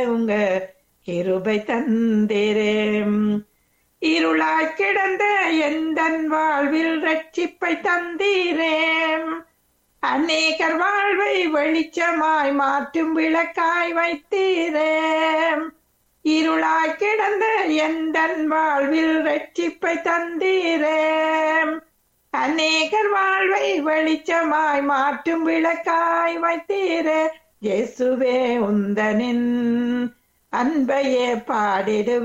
உங்க கிருபை தந்தீரே இருளாய் கிடந்த எந்தன் வாழ்வில் ரட்சிப்பை தந்தீரே அநேகர் வாழ்வை வெளிச்சமாய் மாற்றும் விளக்காய் வைத்தீரே இருளாய் கிடந்த எந்தன் வாழ்வில் ரட்சிப்பை தந்தீரே அநேகர் வாழ்வை வெளிச்சமாய் மாற்றும் விளக்காய் வைத்தீரே இயேசுவே உந்தனின் அன்பையே பாடிடு